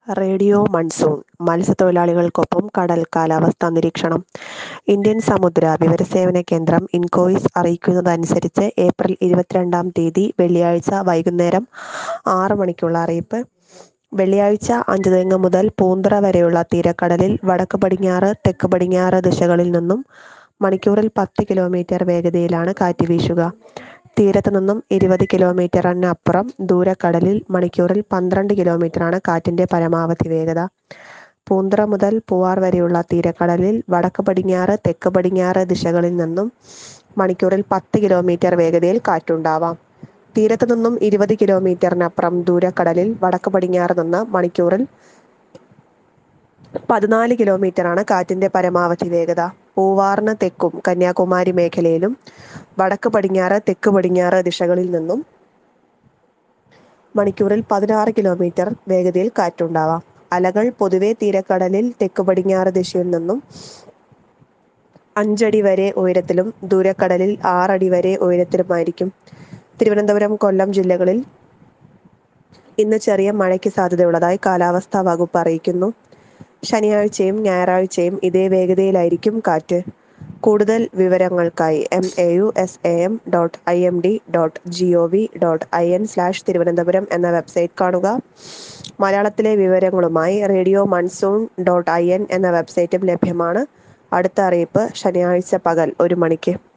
radio monsoon മത്സ്യത്തൊഴിലാളികൾക്കൊപ്പം കടൽ കാലാവസ്ഥാ നിരീക്ഷണം ഇന്ത്യൻ സമുദ്ര വിവരസേവന കേന്ദ്രം ഇൻകോയിസ് അറിയിക്കുന്നതനുസരിച്ച് ഏപ്രിൽ ഇരുപത്തിരണ്ടാം തീയതി വെള്ളിയാഴ്ച വൈകുന്നേരം ആറ് മണിക്കുള്ള അറിയിപ്പ് വെള്ളിയാഴ്ച അഞ്ചുതെങ്ങ് മുതൽ പൂന്തറ വരെയുള്ള തീരക്കടലിൽ വടക്ക് പടിഞ്ഞാറ് തെക്ക് പടിഞ്ഞാറ് ദിശകളിൽ നിന്നും മണിക്കൂറിൽ പത്ത് കിലോമീറ്റർ വേഗതയിലാണ് കാറ്റ് വീശുക തീരത്ത് നിന്നും ഇരുപത് കിലോമീറ്ററിനപ്പുറം ദൂരക്കടലിൽ മണിക്കൂറിൽ പന്ത്രണ്ട് കിലോമീറ്ററാണ് കാറ്റിന്റെ പരമാവധി വേഗത പൂന്തറ മുതൽ പൂവാർ വരെയുള്ള തീരക്കടലിൽ വടക്ക് പടിഞ്ഞാറ് തെക്ക് പടിഞ്ഞാറ് ദിശകളിൽ നിന്നും മണിക്കൂറിൽ പത്ത് കിലോമീറ്റർ വേഗതയിൽ കാറ്റുണ്ടാവാം തീരത്ത് നിന്നും ഇരുപത് കിലോമീറ്ററിനപ്പുറം ദൂരക്കടലിൽ വടക്ക് പടിഞ്ഞാറ് നിന്ന് മണിക്കൂറിൽ പതിനാല് കിലോമീറ്ററാണ് കാറ്റിന്റെ പരമാവധി വേഗത പൂവാറിന് തെക്കും കന്യാകുമാരി മേഖലയിലും വടക്ക് പടിഞ്ഞാറ് തെക്ക് പടിഞ്ഞാറ് ദിശകളിൽ നിന്നും മണിക്കൂറിൽ പതിനാറ് കിലോമീറ്റർ വേഗതയിൽ കാറ്റുണ്ടാവാം അലകൾ പൊതുവെ തീരക്കടലിൽ തെക്ക് പടിഞ്ഞാറ് ദിശയിൽ നിന്നും അഞ്ചടി വരെ ഉയരത്തിലും ദൂരക്കടലിൽ ആറടി വരെ ഉയരത്തിലുമായിരിക്കും തിരുവനന്തപുരം കൊല്ലം ജില്ലകളിൽ ഇന്ന് ചെറിയ മഴയ്ക്ക് സാധ്യതയുള്ളതായി കാലാവസ്ഥാ വകുപ്പ് അറിയിക്കുന്നു ശനിയാഴ്ചയും ഞായറാഴ്ചയും ഇതേ വേഗതയിലായിരിക്കും കാറ്റ് കൂടുതൽ വിവരങ്ങൾക്കായി M A U S A M dot I M D dot G O V dot I N slash Thiruvananthapuram എന്ന വെബ്സൈറ്റ് കാണുക മലയാളത്തിലെ വിവരങ്ങളുമായി radio monsoon dot I N എന്ന വെബ്സൈറ്റും ലഭ്യമാണ് അടുത്ത അറിയിപ്പ് ശനിയാഴ്ച പകൽ ഒരു മണിക്ക്